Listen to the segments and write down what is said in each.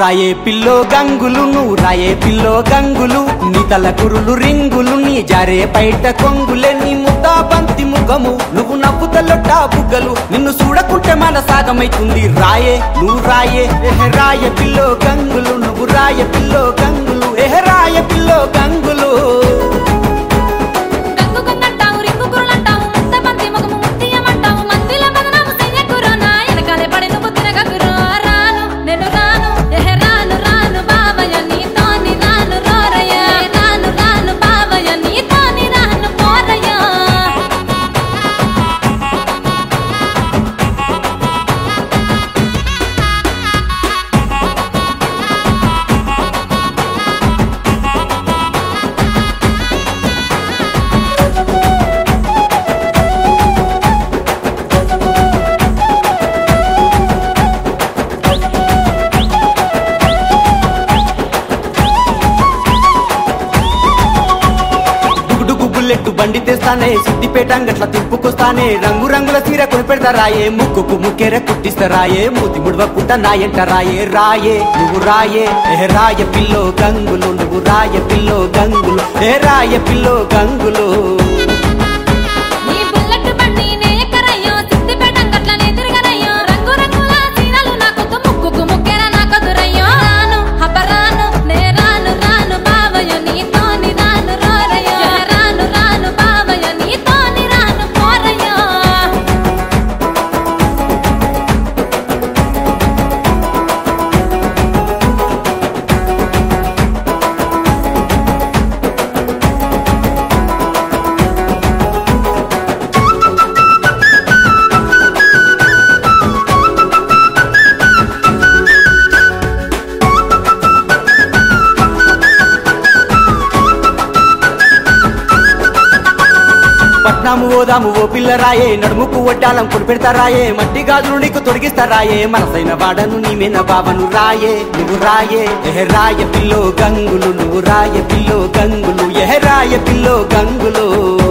రాయే పిల్లో గంగులు నువ్వు రాయే పిల్లో గంగులు నీ తల కురులు రింగులు నీ జారే బయట కొంగులే నీ ముద్దా బంతి ముఖము నువ్వు నవ్వుతలొట్ట బుగ్గలు నిన్ను చూడకుంటే మన సాగమైతుంది రాయే నువ్వు రాయే ఎహ రాయ పిల్లో గంగులు నువ్వు రాయ పిల్లో గంగులు ఎహ రాయ పిల్లో గంగులు గంగుకుందంటావు రింగు కురులంటావు ముద్ద బంతి ముఖము ముత్తియమంటావు మధ్యల బదనాము చెయ్యకురా నా వెనకాలే పడి నువ్వు తిరగకురా రాను నేను రాను ఎహ రాను రాను బావయ్య నీతోని రాను రోరయ్య రాను రాను బావయ్య నీతోని రాను పోరయ్య డుగుడుగు బుల్లెట్ బండి తెస్తానే సిద్దిపేట అంగట్ల తిప్పుకొస్తానే రంగు రంగుల చీర కొనిపెడతారాయే ముక్కుకు ముక్కెర కుట్టిస్తారాయే మూతి ముడవకుంట నాయంట రాయే రాయే నువ్వు రాయే ఏ రాయ పిల్లో గంగులు నువ్వు రాయ పిల్లో గంగులు ఏ రాయ పిల్లో గంగులు నీ బుల్లెట్ బండి నే ఎక్కరయ్యో సిద్దిపేట గట్లనే తిరగరయ్యో రంగు రంగుల సీనలు నాకొద్దు ముక్కుకు ముక్కెర నాకొదురయ్యో రాను హబ్బ రాను నే రాను రాను బావయ్య నీతోని రాను రోరయ్యో రాను రాను బావయ్య నీతోని రాను పోరయ్యో పట్నాము ఓదాము ఓ పిల్ల రాయే నడుముకు వడ్డాలం కొనిపెడతారాయే మట్టి గాజులు నీకు తొడిగిస్తారాయే మనసైన వాడను నీమెన బావను రాయే నువ్వు రాయే ఎహ రాయ పిల్లో గంగులు నువ్వు రాయ పిల్లో గంగులు ఎహ రాయ పిల్లో గంగులు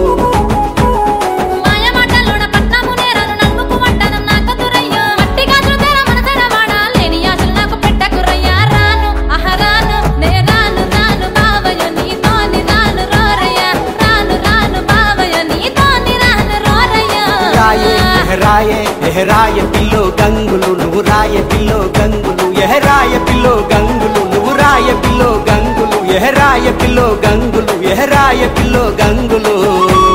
మాయ మాటల్లోన పట్నము నేరాను నడుముకు వడ్డానం నాకొదురయ్యో మట్టి గాజులు తెర మనసెర వాడా లేని ఆశలు నాకు పెట్టకురయ్యా రాను అహ రాను నే రాను రాను బావయ్య నీతోని రాను రోరయ్య రాను రాను బావయ్య నీతోని రాను రోరయ్య రాయే ఎహ రాయే ఎహ రాయ పిల్లో గంగులు నువ్వు రాయ పిల్లో గంగులు ఎహ రాయ పిల్లో గంగులు నువ్వు రాయ పిల్లో గంగులు ఎహ రాయ పిల్లో గంగులు ఎహ రాయ పిల్లో గంగులు